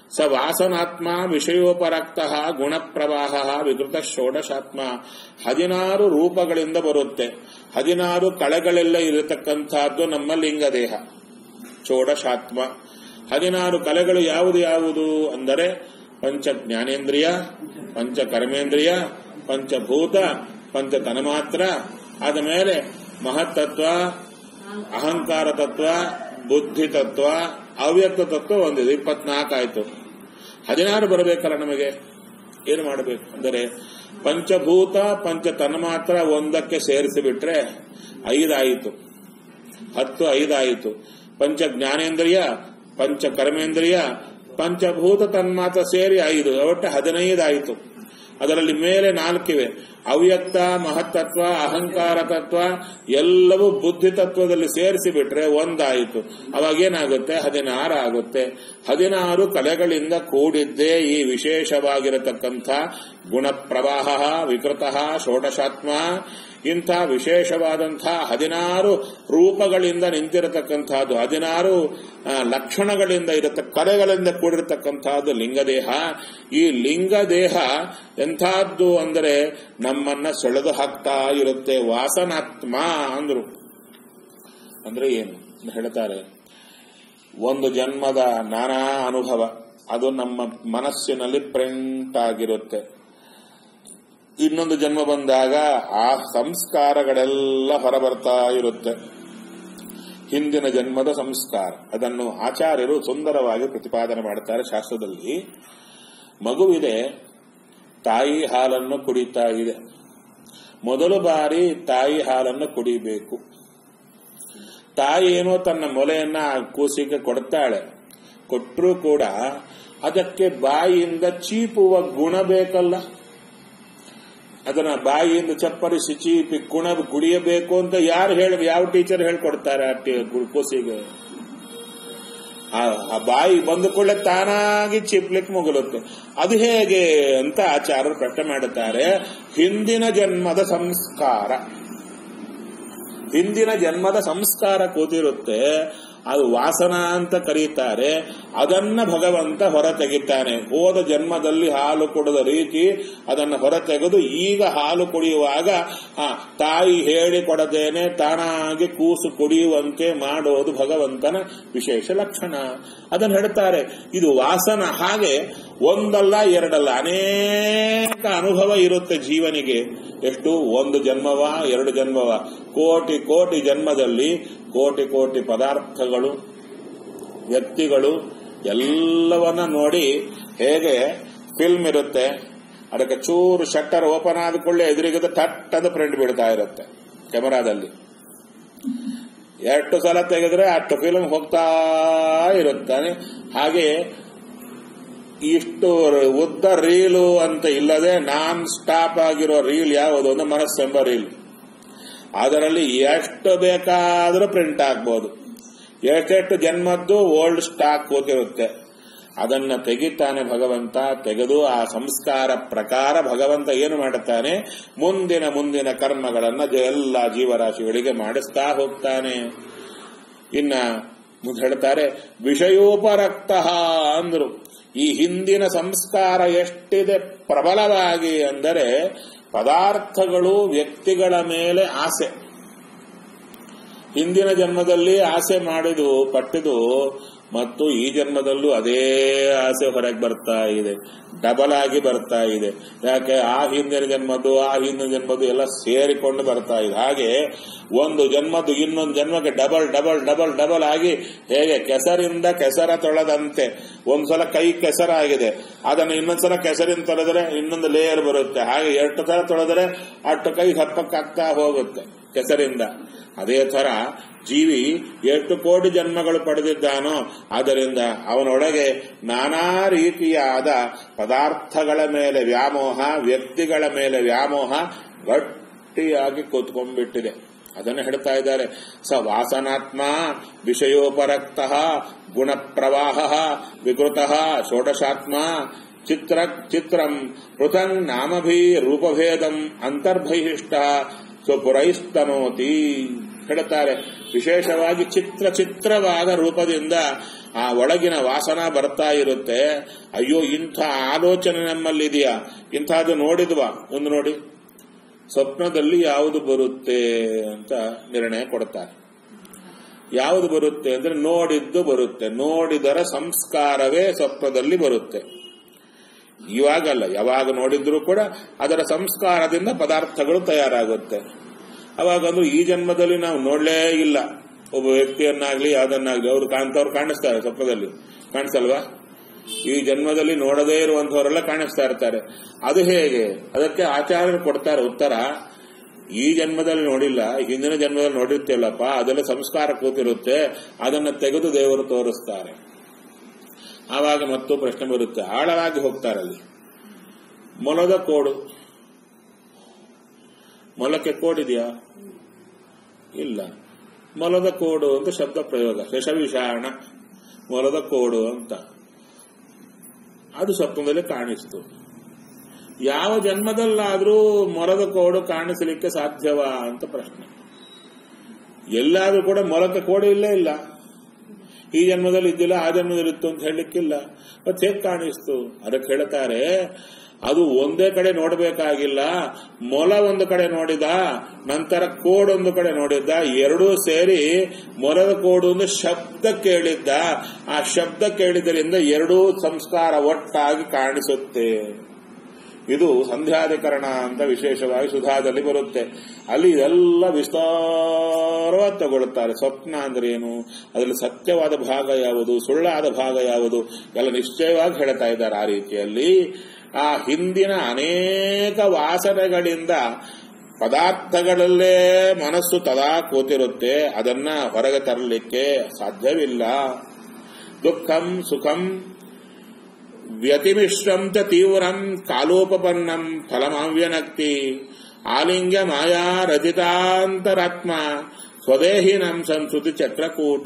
ಸ ವಾಸನಾತ್ಮ ವಿಷಯೋಪರಕ್ತ ಗುಣಪ್ರವಾಹ ವಿಕೃತ ಷೋಡಶಾತ್ಮ ಹದಿನಾರು ರೂಪಗಳಿಂದ ಬರುತ್ತೆ ಹದಿನಾರು ಕಳೆಗಳೆಲ್ಲ ಇರತಕ್ಕಂಥದ್ದು ನಮ್ಮ ಲಿಂಗದೇಹ ಷೋಡಶಾತ್ಮ ಹದಿನಾರು ಕಲೆಗಳು ಯಾವುದು ಯಾವುದು ಅಂದರೆ ಪಂಚ ಜ್ಞಾನೇಂದ್ರಿಯ ಪಂಚ ಕರ್ಮೇಂದ್ರಿಯ ಪಂಚಭೂತ ಪಂಚ ತನ್ಮಾತ್ರ ಆದ ಮೇಲೆ ಮಹತ್ತತ್ವ ಅಹಂಕಾರ ತತ್ವ ಬುದ್ಧಿ ತತ್ವ ಅವ್ಯಕ್ತ ತತ್ವ ಒಂದಿದೆ ಇಪ್ಪತ್ನಾಲ್ಕು ಆಯ್ತು ಹದಿನಾರು ಬರಬೇಕಲ್ಲ ನಮಗೆ ಏನು ಮಾಡಬೇಕು ಅಂದರೆ ಪಂಚಭೂತ ಪಂಚ ತನ್ಮಾತ್ರ ಒಂದಕ್ಕೆ ಸೇರಿಸಿಬಿಟ್ರೆ ಐದಾಯಿತು ಹತ್ತು ಐದಾಯಿತು ಪಂಚ ಜ್ಞಾನೇಂದ್ರಿಯ ಪಂಚ ಕರ್ಮೇಂದ್ರಿಯ ಪಂಚಭೂತ ತನ್ಮಾತ್ರ ಸೇರಿ ಐದು ಒಟ್ಟು ಹದಿನೈದು ಆಯಿತು ಅದರಲ್ಲಿ ಮೇಲೆ ನಾಲ್ಕಿವೆ ಅವ್ಯಕ್ತ ಮಹತ್ತತ್ವ ಅಹಂಕಾರ ತತ್ವ ಎಲ್ಲವೂ ಬುದ್ಧಿ ತತ್ವದಲ್ಲಿ ಸೇರಿಸಿ ಬಿಟ್ರೆ ಒಂದಾಯಿತು ಅವಾಗೇನಾಗುತ್ತೆ ಹದಿನಾರು ಆಗುತ್ತೆ ಹದಿನಾರು ಕಲೆಗಳಿಂದ ಕೂಡಿದ್ದೇ ಈ ವಿಶೇಷವಾಗಿರತಕ್ಕಂಥ ಗುಣಪ್ರವಾಹ ವಿಕೃತ ಷೋಡಶಾತ್ಮ ಇಂಥ ವಿಶೇಷವಾದಂತಹ ಹದಿನಾರು ರೂಪಗಳಿಂದ ನಿಂತಿರತಕ್ಕಂತಹದ್ದು ಹದಿನಾರು ಆ, ಲಕ್ಷಣಗಳಿಂದ ಇರತ್ತ ಕಲೆಗಳಿಂದ ಕೂಡಿರತಕ್ಕಂತಹದ್ದು ಲಿಂಗದೇಹ ಈ ಲಿಂಗದೇಹ ಎಂಥದ್ದು ಅಂದರೆ ನಮ್ಮನ್ನ ಸೆಳೆದು ಹಾಕ್ತಾ ಇರುತ್ತೆ ವಾಸನಾತ್ಮ ಅಂದ್ರು ಅಂದ್ರೆ ಏನು ಅಂತ ಹೇಳ್ತಾರೆ ಒಂದು ಜನ್ಮದ ನಾನಾ ಅನುಭವ ಅದು ನಮ್ಮ ಮನಸ್ಸಿನಲ್ಲಿ ಪ್ರಿಂಟ್ ಆಗಿರುತ್ತೆ ಇನ್ನೊಂದು ಜನ್ಮ ಬಂದಾಗ ಆ ಸಂಸ್ಕಾರಗಳೆಲ್ಲ ಹೊರಬರ್ತಾ ಇರುತ್ತೆ ಹಿಂದಿನ ಜನ್ಮದ ಸಂಸ್ಕಾರ ಅದನ್ನು ಆಚಾರ್ಯರು ಸುಂದರವಾಗಿ ಪ್ರತಿಪಾದನೆ ಮಾಡ್ತಾರೆ ಶಾಸ್ತ್ರದಲ್ಲಿ ಮಗುವಿದೆ ತಾಯಿ ಹಾಲನ್ನು ಕುಡಿತಾ ಇದೆ ಮೊದಲು ಬಾರಿ ತಾಯಿ ಹಾಲನ್ನು ಕುಡಿಬೇಕು ತಾಯಿ ಏನೋ ತನ್ನ ಮೊಲೆಯನ್ನ ಆ ಕೂಸಿಗೆ ಕೊಡ್ತಾಳೆ ಕೊಟ್ಟರೂ ಕೂಡ ಅದಕ್ಕೆ ಬಾಯಿಯಿಂದ ಚೀಪುವ ಗುಣ ಬೇಕಲ್ಲ ಅದನ್ನ ಬಾಯಿಯಿಂದ ಚಪ್ಪರಿಸಿ ಚೀಪಿ ಕುಣ ಕುಡಿಯಬೇಕು ಅಂತ ಯಾರು ಹೇಳಿ ಯಾವ ಟೀಚರ್ ಹೇಳ್ಕೊಡ್ತಾರೆ ಆ ಟಿ- ಗು- ಕೂಸಿಗೆ ಆ ಆ ಬಾಯಿ ಬಂದ ಕೂಡಲೇ ತಾನಾಗಿ ಚಿಪ್ಲಿಕ್ ಮುಗಿಲುತ್ತೆ ಅದು ಹೇಗೆ ಅಂತ ಆಚಾರ್ಯರು ಪ್ರಶ್ನೆ ಮಾಡುತ್ತಾರೆ ಹಿಂದಿನ ಜನ್ಮದ ಸಂಸ್ಕಾರ ಹಿಂದಿನ ಜನ್ಮದ ಸಂಸ್ಕಾರ ಕೂತಿರುತ್ತೆ ಅದು ವಾಸನ ಅಂತ ಕರೀತಾರೆ ಅದನ್ನ ಭಗವಂತ ಹೊರ ತೆಗಿತಾನೆ ಹೋದ ಜನ್ಮದಲ್ಲಿ ಹಾಲು ಕೊಡದ ರೀತಿ ಅದನ್ನು ಹೊರ ತೆಗೆದು ಈಗ ಹಾಲು ಕುಡಿಯುವಾಗ ಆ ತಾಯಿ ಹೇಳಿ ಕೊಡದೇನೆ ತಾನಾಗಿ ಕೂಸು ಕುಡಿಯುವಂತೆ ಮಾಡೋದು ಭಗವಂತನ ವಿಶೇಷ ಲಕ್ಷಣ ಅದನ್ನು ಹೇಳ್ತಾರೆ ಇದು ವಾಸನ ಹಾಗೆ ಒಂದಲ್ಲ ಎರಡಲ್ಲ ಅನೇಕ ಅನುಭವ ಇರುತ್ತೆ ಜೀವನಿಗೆ ಎಷ್ಟು ಒಂದು ಜನ್ಮವ ಎರಡು ಜನ್ಮವ ಕೋಟಿ ಕೋಟಿ ಜನ್ಮದಲ್ಲಿ ಕೋಟಿ ಕೋಟಿ ಪದಾರ್ಥಗಳು ವ್ಯಕ್ತಿಗಳು ಎಲ್ಲವನ್ನ ನೋಡಿ ಹೇಗೆ ಫಿಲ್ಮ್ ಇರುತ್ತೆ ಅದಕ್ಕೆ ಚೂರು ಶಟ್ಟರ್ ಓಪನ್ ಆದ ಕೂಡಲೇ ಎದುರಿಗದ ಥಟ್ ಅಂತ ಪ್ರಿಂಟ್ ಬಿಡ್ತಾ ಇರುತ್ತೆ ಕೆಮರಾದಲ್ಲಿ ಎಷ್ಟು ಸಲ ತೆಗೆದ್ರೆ ಅಷ್ಟು ಫಿಲ್ಮ್ ಹೋಗ್ತಾ ಇರುತ್ತಾನೆ ಹಾಗೆ ಇಷ್ಟು ಉದ್ದ ರೀಲು ಅಂತ ಇಲ್ಲದೆ ನಾನ್ ಸ್ಟಾಪ್ ಆಗಿರೋ ರೀಲ್ ಯಾವುದು ಅಂದ್ರೆ ಮನಸ್ಸೆಂಬ ರೀಲ್ ಅದರಲ್ಲಿ ಎಷ್ಟು ಬೇಕಾದರೂ ಪ್ರಿಂಟ್ ಆಗ್ಬೋದು ಎಷ್ಟೆಷ್ಟು ಜನ್ಮದ್ದು ಓಲ್ಡ್ ಸ್ಟಾಕ್ ಕೂತಿರುತ್ತೆ ಅದನ್ನ ತೆಗಿತಾನೆ ಭಗವಂತ ತೆಗೆದು ಆ ಸಂಸ್ಕಾರ ಪ್ರಕಾರ ಭಗವಂತ ಏನು ಮಾಡುತ್ತಾನೆ ಮುಂದಿನ ಮುಂದಿನ ಕರ್ಮಗಳನ್ನ ಜ- ಎಲ್ಲ ಜೀವರಾಶಿಗಳಿಗೆ ಮಾಡಿಸ್ತಾ ಹೋಗ್ತಾನೆ ಇನ್ನ ಮುಂದೆ ಹೇಳ್ತಾರೆ ವಿಷಯೋಪರಕ್ತ ಅಂದ್ರು ಈ ಹಿಂದಿನ ಸಂಸ್ಕಾರ ಎಷ್ಟಿದೆ ಪ್ರಬಲವಾಗಿ ಅಂದರೆ ಪದಾರ್ಥಗಳು ವ್ಯಕ್ತಿಗಳ ಮೇಲೆ ಆಸೆ ಹಿಂದಿನ ಜನ್ಮದಲ್ಲಿ ಆಸೆ ಮಾಡಿದು ಪಟ್ಟಿದು ಮತ್ತು ಈ ಜನ್ಮದಲ್ಲೂ ಅದೇ ಆಸೆ ಹೊರಗೆ ಬರ್ತಾ ಇದೆ ಡಬಲ್ ಆಗಿ ಬರ್ತಾ ಇದೆ ಯಾಕೆ ಆ ಹಿಂದಿನ ಜನ್ಮದ್ದು ಆ ಹಿಂದಿನ ಜನ್ಮದ್ದು ಎಲ್ಲ ಸೇರಿಕೊಂಡು ಬರ್ತಾ ಇದೆ ಹಾಗೆ ಒಂದು ಜನ್ಮದ್ದು ಇನ್ನೊಂದು ಜನ್ಮಕ್ಕೆ ಡಬಲ್ ಡಬಲ್ ಡಬಲ್ ಡಬಲ್ ಆಗಿ ಹೇಗೆ ಕೆಸರಿಂದ ಕೆಸರ ತೊಳೆದಂತೆ ಒಂದ್ಸಲ ಕೈ ಕೆಸರಾಗಿದೆ ಅದನ್ನು ಇನ್ನೊಂದ್ಸಲ ಕೆಸರಿಂದ ತೊಳೆದ್ರೆ ಇನ್ನೊಂದು ಲೇಯರ್ ಬರುತ್ತೆ ಹಾಗೆ ಎಷ್ಟು ಸಲ ತೊಳೆದ್ರೆ ಅಷ್ಟು ಕೈ ಹಪ್ಪಕ್ಕಾಗ್ತಾ ಹೋಗುತ್ತೆ ಕೆಸರಿಂದ ಅದೇ ತರ ಜೀವಿ ಎಷ್ಟು ಕೋಟಿ ಜನ್ಮಗಳು ಪಡೆದಿದ್ದಾನೋ ಆದ್ದರಿಂದ ಅವನೊಳಗೆ ನಾನಾ ರೀತಿಯಾದ ಪದಾರ್ಥಗಳ ಮೇಲೆ ವ್ಯಾಮೋಹ ವ್ಯಕ್ತಿಗಳ ಮೇಲೆ ವ್ಯಾಮೋಹ ಗಟ್ಟಿಯಾಗಿ ಕೂತ್ಕೊಂಡ್ಬಿಟ್ಟಿದೆ ಅದನ್ನು ಹೇಳ್ತಾ ಇದ್ದಾರೆ ಸ ವಾಸನಾತ್ಮ ವಿಷಯೋಪರಕ್ತ ಗುಣ ಪ್ರವಾಹ ವಿಕೃತ ಷೋಡಶಾತ್ಮ ಚಿತ್ರ ಚಿತ್ರಂ ಪೃಥಂಗ್ ನಾಮಭಿ ರೂಪಭೇದಂ ಅಂತರ್ಬಹಿಷ್ಟ ಸ್ವಪುರೈಸ್ತನೋತಿ ಹೇಳ್ತಾರೆ ವಿಶೇಷವಾಗಿ ಚಿತ್ರ ಚಿತ್ರವಾದ ರೂಪದಿಂದ ಆ ಒಳಗಿನ ವಾಸನ ಬರ್ತಾ ಇರುತ್ತೆ ಅಯ್ಯೋ ಇಂಥ ಆಲೋಚನೆ ನಮ್ಮಲ್ಲಿದೆಯಾ ಇಂಥದ್ದು ನೋಡಿದ್ವಾ ಒಂದು ನೋಡಿ ಸ್ವಪ್ನದಲ್ಲಿ ಯಾವುದು ಬರುತ್ತೆ ಅಂತ ನಿರ್ಣಯ ಕೊಡ್ತಾರೆ ಯಾವುದು ಬರುತ್ತೆ ಅಂದ್ರೆ ನೋಡಿದ್ದು ಬರುತ್ತೆ ನೋಡಿದರ ಸಂಸ್ಕಾರವೇ ಸ್ವಪ್ನದಲ್ಲಿ ಬರುತ್ತೆ ಇವಾಗಲ್ಲ ಯಾವಾಗ ನೋಡಿದ್ರು ಕೂಡ ಅದರ ಸಂಸ್ಕಾರದಿಂದ ಪದಾರ್ಥಗಳು ತಯಾರಾಗುತ್ತೆ ಅವಾಗಂದ್ರೂ ಈ ಜನ್ಮದಲ್ಲಿ ನಾವು ನೋಡ್ಲೇ ಇಲ್ಲ ಒಬ್ಬ ವ್ಯಕ್ತಿಯನ್ನಾಗ್ಲಿ ಯಾವ್ದನ್ನಾಗ್ಲಿ ಅವ್ರು ಕಾಣ್ತವ್ರು ಕಾಣಿಸ್ತಾರೆ ಸ್ವಪ್ನದಲ್ಲಿ ಕಾಣಿಸಲ್ವಾ ಈ ಜನ್ಮದಲ್ಲಿ ನೋಡದೇ ಇರುವಂತವರೆಲ್ಲ ಕಾಣಿಸ್ತಾ ಇರ್ತಾರೆ ಅದು ಹೇಗೆ ಅದಕ್ಕೆ ಆಚಾರ್ಯರು ಕೊಡ್ತಾರೆ ಉತ್ತರ ಈ ಜನ್ಮದಲ್ಲಿ ನೋಡಿಲ್ಲ ಹಿಂದಿನ ಜನ್ಮದಲ್ಲಿ ನೋಡಿರ್ತೀವಲ್ಲಪ್ಪ ಅದೆಲ್ಲ ಸಂಸ್ಕಾರ ಕೂತಿರುತ್ತೆ ಅದನ್ನು ತೆಗೆದು ದೇವರು ತೋರಿಸ್ತಾರೆ ಆವಾಗ ಮತ್ತು ಪ್ರಶ್ನೆ ಬರುತ್ತೆ ಆಳವಾಗಿ ಹೋಗ್ತಾರಲ್ಲಿ ಮೊಲದ ಕೋಡು ಮೊಲಕ್ಕೆ ಕೋಡಿದೆಯಾ ಇಲ್ಲ ಮೊಲದ ಕೋಡು ಅಂತ ಶಬ್ದ ಪ್ರಯೋಗ ಶಶವಿಷಾಣ ಮೊಲದ ಕೋಡು ಅಂತ ಅದು ಸ್ವಪ್ನದಲ್ಲಿ ಕಾಣಿಸ್ತು ಯಾವ ಜನ್ಮದಲ್ಲಾದ್ರೂ ಮೊಲದ ಕೋಡು ಕಾಣಿಸಲಿಕ್ಕೆ ಸಾಧ್ಯವಾ ಅಂತ ಪ್ರಶ್ನೆ ಎಲ್ಲಾದ್ರೂ ಕೂಡ ಮೊಲಕ್ಕೆ ಕೋಡು ಇಲ್ಲೇ ಇಲ್ಲ ಈ ಜನ್ಮದಲ್ಲಿ ಇದ್ದಿಲ್ಲ ಆ ಜನ್ಮದಲ್ಲಿ ಇತ್ತು ಅಂತ ಹೇಳಲಿಕ್ಕಿಲ್ಲ ಮತ್ತೆ ಹೇಗೆ ಕಾಣಿಸ್ತು ಅದಕ್ಕೆ ಹೇಳ್ತಾರೆ ಅದು ಒಂದೇ ಕಡೆ ನೋಡಬೇಕಾಗಿಲ್ಲ ಮೊಲ ಒಂದು ಕಡೆ ನೋಡಿದ ನಂತರ ಕೋಡ್ ಒಂದು ಕಡೆ ನೋಡಿದ್ದ ಎರಡೂ ಸೇರಿ ಮೊಲದ ಕೋಡು ಒಂದು ಶಬ್ದ ಕೇಳಿದ್ದ ಆ ಶಬ್ದ ಕೇಳಿದ್ರಿಂದ ಎರಡೂ ಸಂಸ್ಕಾರ ಒಟ್ಟಾಗಿ ಕಾಣಿಸುತ್ತೆ ಇದು ಸಂಧ್ಯಾಧಿಕರಣ ಅಂತ ವಿಶೇಷವಾಗಿ ಸುಧಾದಲ್ಲಿ ಬರುತ್ತೆ ಅಲ್ಲಿ ಇದೆಲ್ಲ ವಿಸ್ತಾರವಾಗಿ ತಗೊಳ್ಳುತ್ತಾರೆ ಸ್ವಪ್ನ ಅಂದ್ರೆ ಏನು ಅದರಲ್ಲಿ ಸತ್ಯವಾದ ಭಾಗ ಯಾವುದು ಸುಳ್ಳಾದ ಭಾಗ ಯಾವುದು ಎಲ್ಲ ನಿಶ್ಚಯವಾಗಿ ಹೇಳ್ತಾ ಇದ್ದಾರೆ ಆ ರೀತಿಯಲ್ಲಿ ಆ ಹಿಂದಿನ ಅನೇಕ ವಾಸನೆಗಳಿಂದ ಪದಾರ್ಥಗಳಲ್ಲೇ ಮನಸ್ಸು ತದಾ ಕೂತಿರುತ್ತೆ ಅದನ್ನ ಹೊರಗೆ ತರಲಿಕ್ಕೆ ಸಾಧ್ಯವಿಲ್ಲ ದುಃಖಂ ಸುಖಂ ವ್ಯತಿಮಿಶ್ರಂ ಚ ತೀವ್ರಂ ಕಾಲೋಪಪನ್ನಂ ಫಲಮಾವ್ಯನಕ್ತಿ ಆಲಿಂಗ್ಯ ಮಾಯಾ ರಚಿತಾಂತರಾತ್ಮ ಸ್ವದೇಹಿನಂ ಸಂಸ್ಕೃತಿ ಚಕ್ರಕೂಟ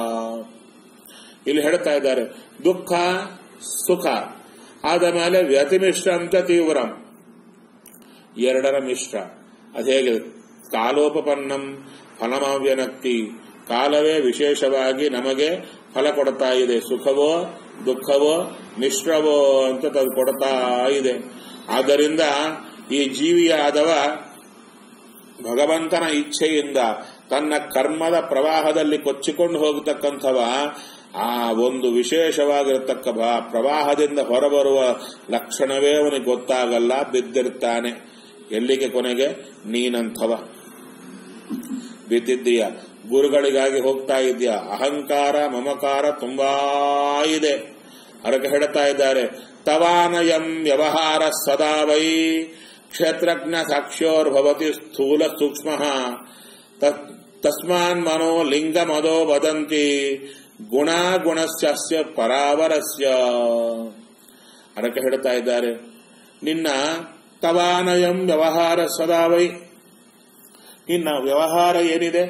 ಇಲ್ಲಿ ಹೇಳ್ತಾ ಇದ್ದಾರೆ ದುಃಖ ಸುಖ ಆದ ಮೇಲೆ ವ್ಯತಿಮಿಶ್ರಂ ಚ ತೀವ್ರಂ ಎರಡರ ಮಿಶ್ರ ಅದೇಗೆ ಕಾಲೋಪಪನ್ನಂ ಫಲಮಾವ್ಯನಕ್ತಿ ಕಾಲವೇ ವಿಶೇಷವಾಗಿ ನಮಗೆ ಫಲ ಕೊಡ್ತಾ ಇದೆ ಸುಖವೋ ದುಃಖವೋ ಮಿಶ್ರವೋ ಅಂತ ಅದು ಕೊಡ್ತಾ ಇದೆ ಆದ್ದರಿಂದ ಈ ಜೀವಿಯಾದವ ಭಗವಂತನ ಇಚ್ಛೆಯಿಂದ ತನ್ನ ಕರ್ಮದ ಪ್ರವಾಹದಲ್ಲಿ ಕೊಚ್ಚಿಕೊಂಡು ಹೋಗತಕ್ಕಂಥವ ಆ ಒಂದು ವಿಶೇಷವಾಗಿರತಕ್ಕ ಭಾ- ಪ್ರವಾಹದಿಂದ ಹೊರಬರುವ ಲಕ್ಷಣವೇ ಅವನಿಗೆ ಗೊತ್ತಾಗಲ್ಲ ಬಿದ್ದಿರ್ತಾನೆ ಎಲ್ಲಿಗೆ ಕೊನೆಗೆ ನೀನಂಥವ ಬಿದ್ದಿದ್ದೀಯ ಗುರುಗಳಿಗಾಗಿ ಹೋಗ್ತಾ ಇದೆಯಾ ಅಹಂಕಾರ ಮಮಕಾರ ತುಂಬಾ ಇದೆ ಅದಕ್ಕೆ ಹೇಳ್ತಾ ಇದ್ದಾರೆ ತವಾನಯಂ ವ್ಯವಹಾರ ಸದಾ ವೈ ಕ್ಷೇತ್ರಜ್ಞ ಸಾಕ್ಷ್ಯೋರ್ಭವತಿ ಸ್ಥೂಲ ಸೂಕ್ಷ್ಮ ತಸ್ಮಾನ್ ಮನೋ ಲಿಂಗ ಮದೋ ವದಂತಿ ಗುಣಾಗುಣಸ್ಯ ಪರಾವರಸ್ಯ ಅದಕ್ಕೆ ಹೇಳ್ತಾ ಇದ್ದಾರೆ ನಿನ್ನ ತವಾನಯಂ ವ್ಯವಹಾರ ಸದಾ ವೈ ನಿನ್ನ ವ್ಯವಹಾರ ಏನಿದೆ